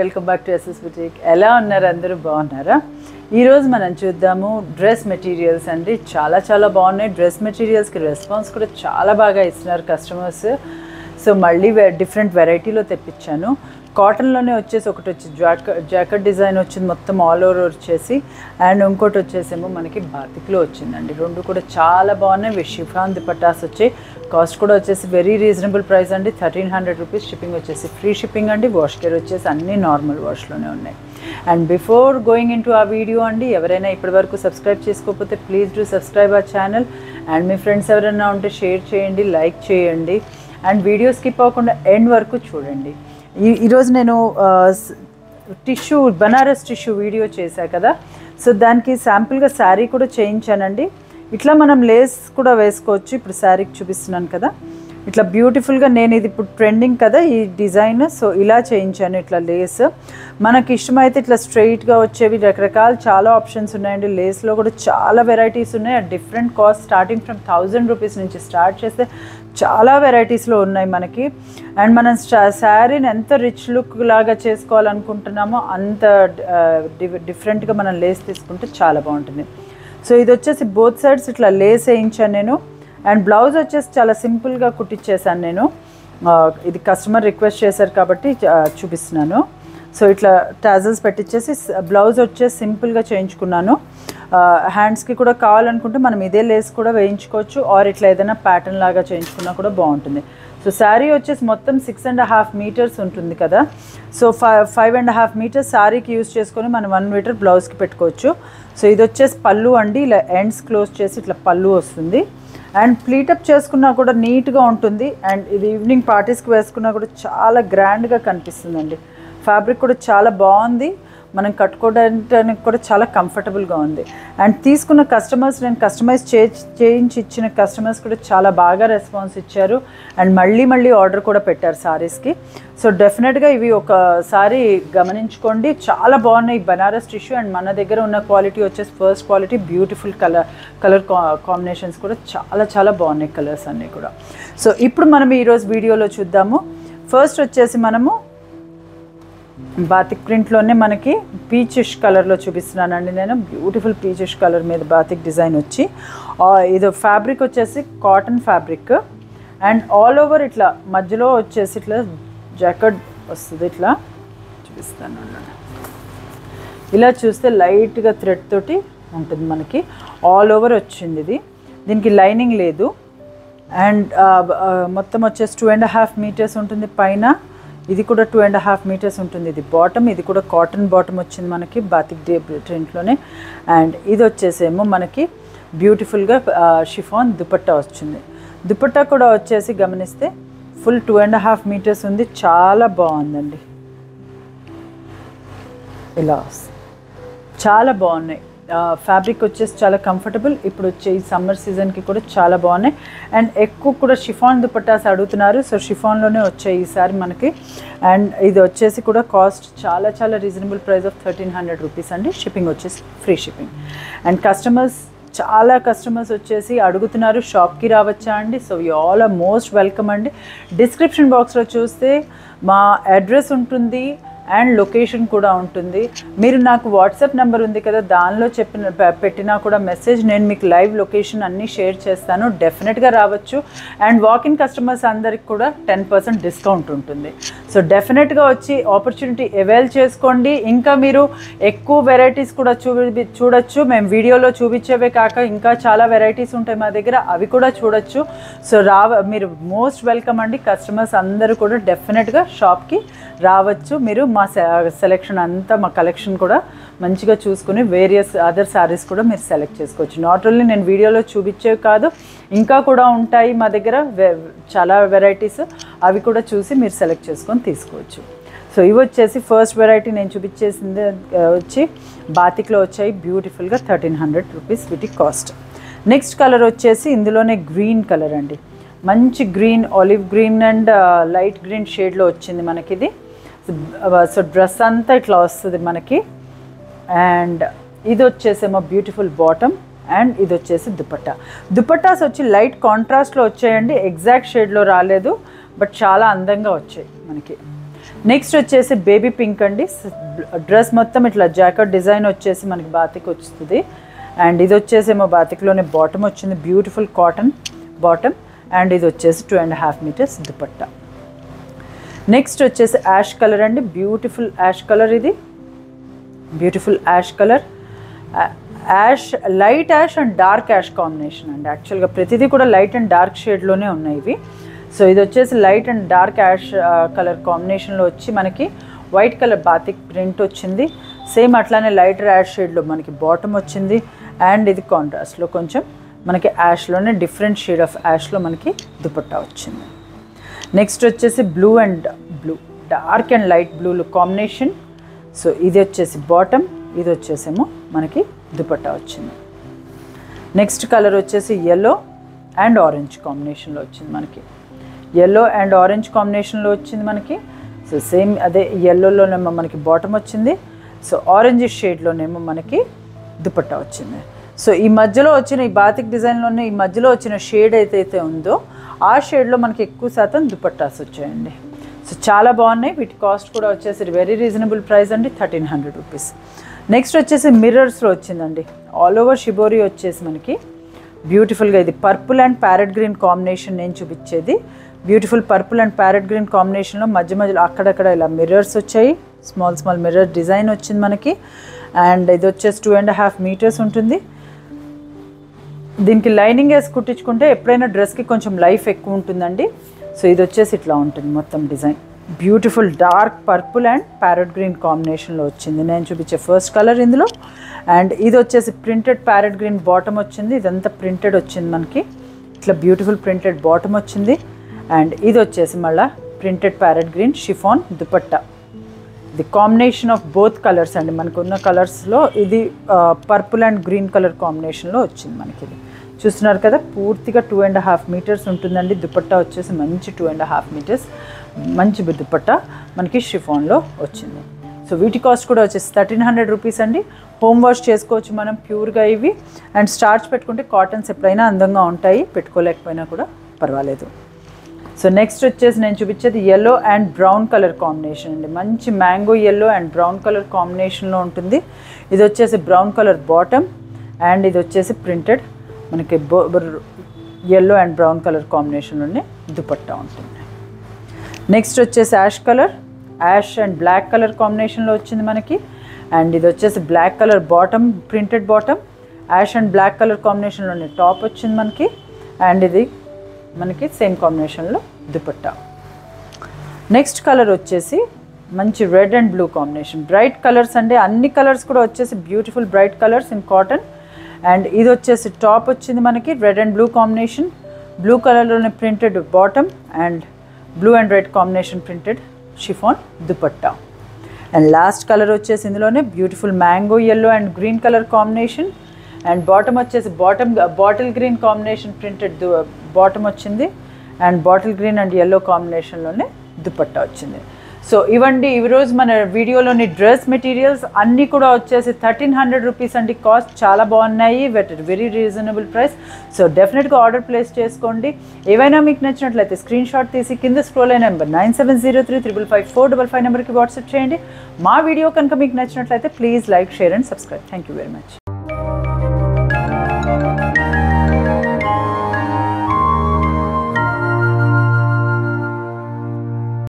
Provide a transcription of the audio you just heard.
welcome back to S S boutique ఎలా ఉన్నారు అందరూ బాగున్నారా ఈరోజు మనం చూద్దాము డ్రెస్ మెటీరియల్స్ అండి చాలా చాలా బాగున్నాయి డ్రెస్ మెటీరియల్స్కి రెస్పాన్స్ కూడా చాలా బాగా ఇస్తున్నారు కస్టమర్స్ సో మళ్ళీ డిఫరెంట్ వెరైటీలో తెప్పించాను కాటన్లోనే వచ్చేసి ఒకటి వచ్చి జాకెట్ జాకెట్ డిజైన్ వచ్చింది మొత్తం ఆల్ ఓవర్ వచ్చేసి అండ్ ఇంకోటి వచ్చేసేమో మనకి బాతిక్లో వచ్చిందండి రెండు కూడా చాలా బాగున్నాయి విత్ షిఫాన్ దుపట్టాస్ వచ్చాయి కాస్ట్ కూడా వచ్చేసి వెరీ రీజనబుల్ ప్రైస్ అండి థర్టీన్ హండ్రెడ్ రూపీస్ షిప్పింగ్ వచ్చేసి ఫ్రీ షిప్పింగ్ అండి వాష్ కేర్ వచ్చేసి అన్నీ నార్మల్ వాష్లోనే ఉన్నాయి and before going into ఆ వీడియో అండి ఎవరైనా ఇప్పటివరకు సబ్స్క్రైబ్ చేసుకోకపోతే ప్లీజ్ డూ సబ్స్క్రైబ్ ఆ ఛానల్ అండ్ మీ ఫ్రెండ్స్ ఎవరైనా ఉంటే షేర్ చేయండి లైక్ చేయండి అండ్ వీడియో స్కిప్ అవ్వకుండా ఎండ్ వరకు చూడండి ఈ ఈరోజు నేను టిష్యూ బనారస్ టిష్యూ వీడియో చేశా కదా సో దానికి శాంపుల్గా శారీ కూడా చేయించానండి ఇట్లా మనం లేస్ కూడా వేసుకోవచ్చు ఇప్పుడు శారీకి చూపిస్తున్నాను కదా ఇట్లా బ్యూటిఫుల్గా నేను ఇది ఇప్పుడు ట్రెండింగ్ కదా ఈ డిజైన్ సో ఇలా చేయించాను ఇట్లా లేస్ మనకి ఇష్టమైతే ఇట్లా స్ట్రైట్గా వచ్చేవి రకరకాల చాలా ఆప్షన్స్ ఉన్నాయండి లేస్లో కూడా చాలా వెరైటీస్ ఉన్నాయి at different cost starting from thousand rupees నుంచి స్టార్ట్ చేస్తే చాలా వెరైటీస్లో ఉన్నాయి మనకి అండ్ మనం శారీని ఎంత రిచ్ లుక్ లాగా చేసుకోవాలనుకుంటున్నామో అంత డిఫరెంట్గా మనం లేస్ తీసుకుంటే చాలా బాగుంటుంది సో ఇది వచ్చేసి బోత్ సైడ్స్ ఇట్లా లేస్ వేయించాను నేను అండ్ బ్లౌజ్ వచ్చేసి చాలా సింపుల్గా కుట్టించేసాను నేను ఇది కస్టమర్ రిక్వెస్ట్ చేశారు కాబట్టి చూపిస్తున్నాను సో ఇట్లా టాజల్స్ పెట్టించేసి బ్లౌజ్ వచ్చేసి సింపుల్గా చేయించుకున్నాను హ్యాండ్స్కి కూడా కావాలనుకుంటే మనం ఇదే లేస్ కూడా వేయించుకోవచ్చు ఆర్ ఇట్లా ఏదైనా ప్యాటర్న్ లాగా చేయించుకున్నా కూడా బాగుంటుంది సో శారీ వచ్చేసి మొత్తం సిక్స్ అండ్ హాఫ్ మీటర్స్ ఉంటుంది కదా so five five and half meters శారీకి యూస్ చేసుకొని మనం వన్ మీటర్ బ్లౌజ్కి పెట్టుకోవచ్చు సో ఇది వచ్చేసి పళ్ళు అండి ఇలా ఎండ్స్ క్లోజ్ చేసి ఇట్లా పళ్ళు వస్తుంది అండ్ ప్లీటప్ చేసుకున్నా కూడా నీట్గా ఉంటుంది అండ్ ఇది ఈవినింగ్ పార్టీస్కి వేసుకున్నా కూడా చాలా గ్రాండ్గా కనిపిస్తుందండి ఫ్యాబ్రిక్ కూడా చాలా బాగుంది మనం కట్టుకోవడానికి కూడా చాలా కంఫర్టబుల్గా ఉంది అండ్ తీసుకున్న కస్టమర్స్ నేను కస్టమైజ్ చే చేయించి ఇచ్చిన కస్టమర్స్ కూడా చాలా బాగా రెస్పాన్స్ ఇచ్చారు అండ్ మళ్ళీ మళ్ళీ ఆర్డర్ కూడా పెట్టారు సారీస్కి సో డెఫినెట్గా ఇవి ఒకసారి గమనించుకోండి చాలా బాగున్నాయి బనారస్ టిష్యూ అండ్ మన దగ్గర ఉన్న క్వాలిటీ వచ్చేసి first quality beautiful colour colour combinations కూడా చాలా చాలా బాగున్నాయి కలర్స్ అన్నీ కూడా సో ఇప్పుడు మనం ఈరోజు వీడియోలో చూద్దాము ఫస్ట్ వచ్చేసి మనము బాతిక్ ప్రింట్లోనే మనకి పీచిష్ కలర్లో చూపిస్తున్నానండి నేను బ్యూటిఫుల్ పీచిష్ కలర్ మీద బాతిక్ డిజైన్ వచ్చి ఇది ఫ్యాబ్రిక్ వచ్చేసి cotton fabric and all over ఇట్లా మధ్యలో వచ్చేసి ఇట్లా జాకెట్ వస్తుంది ఇట్లా చూపిస్తాను ఇలా చూస్తే లైట్గా థ్రెడ్ తోటి ఉంటుంది మనకి ఆల్ ఓవర్ వచ్చింది ఇది దీనికి లైనింగ్ లేదు అండ్ మొత్తం వచ్చేసి టూ అండ్ హాఫ్ మీటర్స్ ఉంటుంది పైన ఇది కూడా టూ అండ్ హాఫ్ మీటర్స్ ఉంటుంది ఇది బాటమ్ ఇది కూడా కాటన్ బాటమ్ వచ్చింది మనకి బాతిక్ డే ప్రింట్లోనే అండ్ ఇది వచ్చేసేమో మనకి బ్యూటిఫుల్గా షిఫాన్ దుపట్టా వచ్చింది దుపట్టా కూడా వచ్చేసి గమనిస్తే full two and half meters ఉంది చాలా బాగుందండి ఇలా చాలా బాగున్నాయి ఫ్యాబ్రిక్ వచ్చేసి చాలా కంఫర్టబుల్ ఇప్పుడు వచ్చే ఈ సమ్మర్ సీజన్కి కూడా చాలా బాగున్నాయి అండ్ ఎక్కువ కూడా షిఫాన్ దుపట్టాస్ అడుగుతున్నారు సో షిఫాన్లోనే వచ్చాయి ఈసారి మనకి అండ్ ఇది వచ్చేసి కూడా కాస్ట్ చాలా చాలా reasonable price of thirteen hundred rupees అండి షిప్పింగ్ వచ్చేసి ఫ్రీ షిప్పింగ్ అండ్ కస్టమర్స్ చాలా కస్టమర్స్ వచ్చేసి అడుగుతున్నారు షాప్కి రావచ్చా అండి so you all are most welcome అండి డిస్క్రిప్షన్ బాక్స్లో చూస్తే మా అడ్రస్ ఉంటుంది అండ్ లొకేషన్ కూడా ఉంటుంది మీరు నాకు వాట్సాప్ నెంబర్ ఉంది కదా దానిలో చెప్పిన పెట్టినా కూడా మెసేజ్ నేను మీకు లైవ్ లొకేషన్ అన్నీ షేర్ చేస్తాను డెఫినెట్గా రావచ్చు అండ్ వాక్ ఇన్ కస్టమర్స్ అందరికి కూడా టెన్ పర్సెంట్ డిస్కౌంట్ ఉంటుంది సో డెఫినెట్గా వచ్చి ఆపర్చునిటీ అవైల్ చేసుకోండి ఇంకా మీరు ఎక్కువ వెరైటీస్ కూడా చూపి చూడొచ్చు మేము వీడియోలో చూపించేవే కాక ఇంకా చాలా వెరైటీస్ ఉంటాయి మా దగ్గర అవి కూడా చూడొచ్చు సో రావ మీరు మోస్ట్ వెల్కమ్ అండి కస్టమర్స్ అందరూ కూడా డెఫినెట్గా షాప్కి రావచ్చు మీరు మా సెలెక్షన్ అంతా మా కలెక్షన్ కూడా మంచిగా చూసుకుని వేరియస్ అదర్ శారీస్ కూడా మీరు సెలెక్ట్ చేసుకోవచ్చు నాట్ ఓన్లీ నేను వీడియోలో చూపించేవి కాదు ఇంకా కూడా ఉంటాయి మా దగ్గర చాలా వెరైటీస్ అవి కూడా చూసి మీరు సెలెక్ట్ చేసుకొని తీసుకోవచ్చు సో ఇవి వచ్చేసి ఫస్ట్ వెరైటీ నేను చూపించేసింది వచ్చి బాతిక్లో వచ్చాయి బ్యూటిఫుల్గా థర్టీన్ హండ్రెడ్ రూపీస్ వీటి కాస్ట్ నెక్స్ట్ కలర్ వచ్చేసి ఇందులోనే గ్రీన్ కలర్ అండి మంచి green olive green and light green షేడ్లో వచ్చింది మనకి ఇది సో డ్రెస్ అంతా ఇట్లా వస్తుంది మనకి అండ్ ఇది వచ్చేసేమో బ్యూటిఫుల్ బాటమ్ అండ్ ఇది వచ్చేసి దుపట్టా దుపట్టాస్ వచ్చి లైట్ కాంట్రాస్ట్లో వచ్చాయండి ఎగ్జాక్ట్ షేడ్లో రాలేదు బట్ చాలా అందంగా వచ్చాయి మనకి నెక్స్ట్ వచ్చేసి బేబీ పింక్ అండి డ్రెస్ మొత్తం ఇట్లా జాకెట్ డిజైన్ వచ్చేసి మనకి బాతిక్ వస్తుంది అండ్ ఇది వచ్చేసేమో బాతిక్లోనే బాటమ్ వచ్చింది బ్యూటిఫుల్ కాటన్ బాటమ్ అండ్ ఇది వచ్చేసి two and half meters dupatta next వచ్చేసి యాష్ కలర్ అండి బ్యూటిఫుల్ యాష్ కలర్ ఇది beautiful ash colour ash light ash and dark ash combination అండి యాక్చువల్గా ప్రతిదీ కూడా లైట్ అండ్ డార్క్ షేడ్లోనే ఉన్నాయి ఇవి సో ఇది వచ్చేసి light and dark ash colour కాంబినేషన్లో వచ్చి మనకి వైట్ కలర్ బాతిక్ ప్రింట్ వచ్చింది సేమ్ అట్లానే లైట్ యాష్ షేడ్లో మనకి బాటమ్ వచ్చింది అండ్ ఇది కాంట్రాస్ట్లో కొంచెం మనకి యాష్లోనే డిఫరెంట్ షేడ్ ఆఫ్ యాష్లో మనకి దుపట్టా వచ్చింది నెక్స్ట్ వచ్చేసి blue and blue dark and light blue combination so ఇది వచ్చేసి బాటమ్ ఇది వచ్చేసేమో మనకి దుపట్టా వచ్చింది నెక్స్ట్ కలర్ వచ్చేసి ఎల్లో అండ్ ఆరెంజ్ కాంబినేషన్లో వచ్చింది మనకి ఎల్లో అండ్ ఆరెంజ్ కాంబినేషన్లో వచ్చింది మనకి సో సేమ్ అదే ఎల్లోలోనేమో మనకి బాటమ్ వచ్చింది సో ఆరెంజ్ షేడ్లోనేమో మనకి దుపట్టా వచ్చింది సో ఈ మధ్యలో వచ్చిన ఈ బాతిక్ డిజైన్లోనే ఈ మధ్యలో వచ్చిన షేడ్ అయితే ఉందో ఆ షేడ్లో మనకి ఎక్కువ శాతం దుపట్టాస్ వచ్చాయండి సో చాలా బాగున్నాయి వీటి కాస్ట్ కూడా వచ్చేసి వెరీ రీజనబుల్ ప్రైస్ అండి థర్టీన్ హండ్రెడ్ రూపీస్ నెక్స్ట్ వచ్చేసి మిర్రర్స్లో వచ్చిందండి ఆల్ ఓవర్ షిబోరి వచ్చేసి మనకి బ్యూటిఫుల్గా ఇది purple and parrot green combination నేను చూపించేది beautiful purple and parrot green కాంబినేషన్లో మధ్య మధ్యలో అక్కడక్కడ ఇలా మిర్రర్స్ వచ్చాయి స్మాల్ స్మాల్ మిర్రర్ డిజైన్ వచ్చింది మనకి అండ్ ఇది వచ్చేసి టూ అండ్ హాఫ్ మీటర్స్ ఉంటుంది దీనికి లైనింగ్ వేసి కుట్టించుకుంటే ఎప్పుడైనా డ్రెస్కి కొంచెం లైఫ్ ఎక్కువ ఉంటుందండి సో ఇది వచ్చేసి ఇట్లా ఉంటుంది మొత్తం design beautiful dark purple and parrot green కాంబినేషన్లో వచ్చింది నేను చూపించే ఫస్ట్ కలర్ ఇందులో అండ్ ఇది వచ్చేసి ప్రింటెడ్ ప్యారెట్ గ్రీన్ బాటమ్ వచ్చింది ఇదంతా ప్రింటెడ్ వచ్చింది మనకి ఇట్లా బ్యూటిఫుల్ ప్రింటెడ్ బాటమ్ వచ్చింది అండ్ ఇది వచ్చేసి మళ్ళీ printed parrot green chiffon dupatta ఇది కాంబినేషన్ ఆఫ్ బోత్ కలర్స్ అండి మనకు ఉన్న కలర్స్లో ఇది పర్పుల్ అండ్ గ్రీన్ కలర్ కాంబినేషన్లో వచ్చింది మనకి ఇది చూస్తున్నారు కదా పూర్తిగా టూ అండ్ హాఫ్ మీటర్స్ ఉంటుందండి దుపట్టా వచ్చేసి మంచి టూ అండ్ హాఫ్ మీటర్స్ మంచి దుపట్టా మనకి షిఫాన్లో వచ్చింది సో వీటి కాస్ట్ కూడా వచ్చేసి థర్టీన్ హండ్రెడ్ రూపీస్ అండి హోమ్ వాష్ చేసుకోవచ్చు మనం ప్యూర్గా ఇవి అండ్ స్టార్చ్ పెట్టుకుంటే కాటన్స్ ఎప్పుడైనా అందంగా ఉంటాయి పెట్టుకోలేకపోయినా కూడా పర్వాలేదు సో నెక్స్ట్ వచ్చేసి నేను చూపించేది yellow and brown colour combination అండి మంచి mango yellow and brown colour కాంబినేషన్లో ఉంటుంది ఇది వచ్చేసి బ్రౌన్ కలర్ బాటమ్ అండ్ ఇది వచ్చేసి ప్రింటెడ్ మనకి ఎల్లో అండ్ బ్రౌన్ కలర్ కాంబినేషన్లోనే దుపట్టా ఉంటుంది నెక్స్ట్ వచ్చేసి ash colour ash and black colour కాంబినేషన్లో వచ్చింది మనకి అండ్ ఇది వచ్చేసి black colour bottom printed bottom ash and black colour కాంబినేషన్లోనే టాప్ వచ్చింది మనకి అండ్ ఇది మనకి సేమ్ కాంబినేషన్లో దుపట్టా నెక్స్ట్ కలర్ వచ్చేసి మంచి red and blue combination bright colours అంటే అన్ని కలర్స్ కూడా వచ్చేసి beautiful bright colours in cotton and ఇది వచ్చేసి టాప్ వచ్చింది మనకి red and blue combination blue కలర్లోనే printed bottom and blue and red combination printed chiffon dupatta and last colour వచ్చేసి ఇందులోనే beautiful mango yellow and green colour combination and bottom వచ్చేసి bottom bottle green combination printed bottom వచ్చింది and bottle green and yellow కాంబినేషన్లోనే dupatta వచ్చింది so ఇవండి ఈరోజు మన వీడియోలోని dress materials అన్నీ కూడా వచ్చేసి థర్టీన్ హండ్రెడ్ రూపీస్ అండి కాస్ట్ చాలా బాగున్నాయి but very reasonable price so డెఫినెట్గా ఆర్డర్ ప్లేస్ చేసుకోండి ఏవైనా మీకు నచ్చినట్లయితే స్క్రీన్ షాట్ తీసి కింద స్క్రోల్ అయిన number nine seven zero three triple five four double five నెంబర్కి వాట్సాప్ చేయండి మా వీడియో కనుక మీకు నచ్చినట్లయితే please like share and subscribe thank you very much